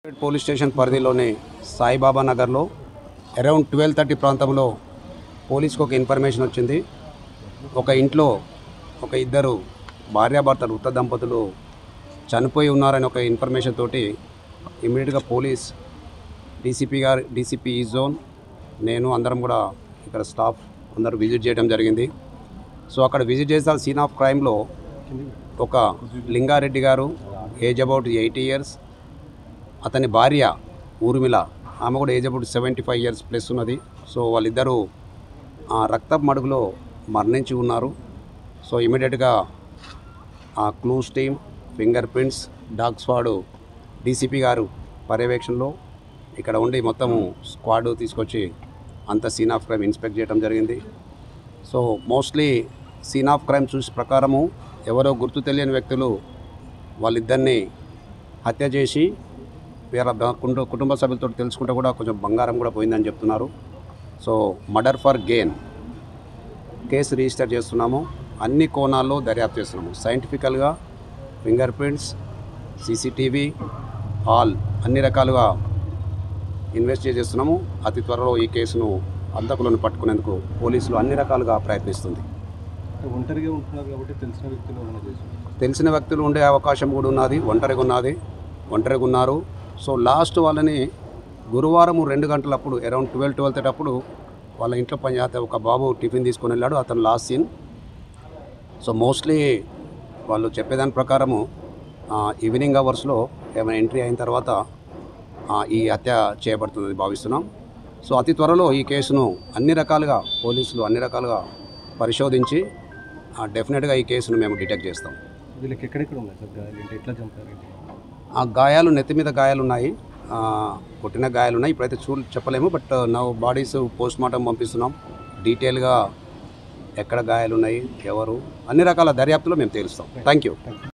police station పరిధిలోని సాయిబాబా నగర్లో around twelve thirty ప్రాంతంలో పోలీస్కి ఒక ఇన్ఫర్మేషన్ వచ్చింది ఒక ఇంట్లో ఒక ఇద్దరు భార్యాభర్తలు వృత్త దంపతులు చనిపోయి ఉన్నారని ఒక ఇన్ఫర్మేషన్ తోటి ఇమీడియట్గా పోలీస్ డీసీపీ గారు డీసీపీ ఈ జోన్ నేను అందరం కూడా ఇక్కడ స్టాఫ్ అందరూ విజిట్ చేయడం జరిగింది సో అక్కడ విజిట్ చేసిన సీన్ ఆఫ్ క్రైమ్లో ఒక లింగారెడ్డి గారు ఏజ్ అబౌట్ ఎయిటీ ఇయర్స్ అతని భార్య ఊర్మిళ ఆమె కూడా age about seventy five years plus ఉన్నది సో వాళ్ళిద్దరూ ఆ రక్తపు మడుగులో మరణించి ఉన్నారు సో ఇమీడియట్గా ఆ clues team finger prints dog squad DCP గారు పర్యవేక్షణలో ఇక్కడ ఉండి మొత్తము స్క్వాడ్ తీసుకొచ్చి అంత సీన్ ఆఫ్ క్రైమ్ ఇన్స్పెక్ట్ చేయడం జరిగింది so mostly scene of crime చూసి ప్రకారము ఎవరో గుర్తు తెలియని వ్యక్తులు వాళ్ళిద్దరిని హత్య చేసి వేరే బ- కుంటు- కుటుంబ సభ్యులతో తెలుసుకుంటే కూడా కొంచెం బంగారం కూడా పోయిందని చెప్తున్నారు so murder for gain case register చేస్తున్నాము అన్ని కోణాల్లో దర్యాప్తు చేస్తున్నాము సైంటిఫికల్గా ఫింగర్ ప్రింట్స్ సీసీటీవీ ఆల్ అన్ని రకాలుగా ఇన్వెస్టిగేట్ చేస్తున్నాము అతి త్వరలో ఈ కేసును హంతకులను పట్టుకునేందుకు పోలీసులు అన్ని రకాలుగా ప్రయత్నిస్తుంది ఒంటరిగా ఉంటున్నారు కాబట్టి తెలిసిన వ్యక్తులు ఏమైనా చేసి తెలిసిన వ్యక్తులు ఉండే అవకాశం కూడా ఉన్నది ఒంటరిగా ఉన్నది ఒంటరిగా ఉన్నారు సో లాస్ట్ వాళ్ళని గురువారం రెండు గంటలప్పుడు అరౌండ్ ట్వెల్వ్ ట్వెల్వ్ థర్టీ అప్పుడు వాళ్ళ ఇంట్లో పనిచేస్తే ఒక బాబు టిఫిన్ తీసుకొని వెళ్ళాడు అతను లాస్ట్ సీన్ సో మోస్ట్లీ వాళ్ళు చెప్పేదాని ప్రకారము ఆ, ఈవినింగ్ అవర్స్లో ఏమైనా ఎంట్రీ అయిన తర్వాత ఆ, ఈ హత్య చేయబడుతుందని భావిస్తున్నాం సో అతి త్వరలో ఈ కేసును అన్ని రకాలుగా పోలీసులు అన్ని రకాలుగా పరిశోధించి ఆ, డెఫినెట్గా ఈ కేసును మేము డిటెక్ట్ చేస్తాం వీళ్ళకి ఎక్కడెక్కడ ఉన్నాయి సార్ గాయాలు ఏంటి ఎట్లా చంపారు ఏంటి ఆ గాయాలు నెత్తి మీద గాయాలు ఉన్నాయి ఆ, కొట్టిన గాయాలు ఉన్నాయి ఇప్పుడైతే చూ చెప్పలేము బట్ నా బాడీస్ పోస్ట్ మార్టం పంపిస్తున్నాం డీటెయిల్గా ఎక్కడ గాయాలు ఉన్నాయి ఎవరు అన్ని రకాల దర్యాప్తులో మేము తేలుస్తాం థ్యాంక్ యూ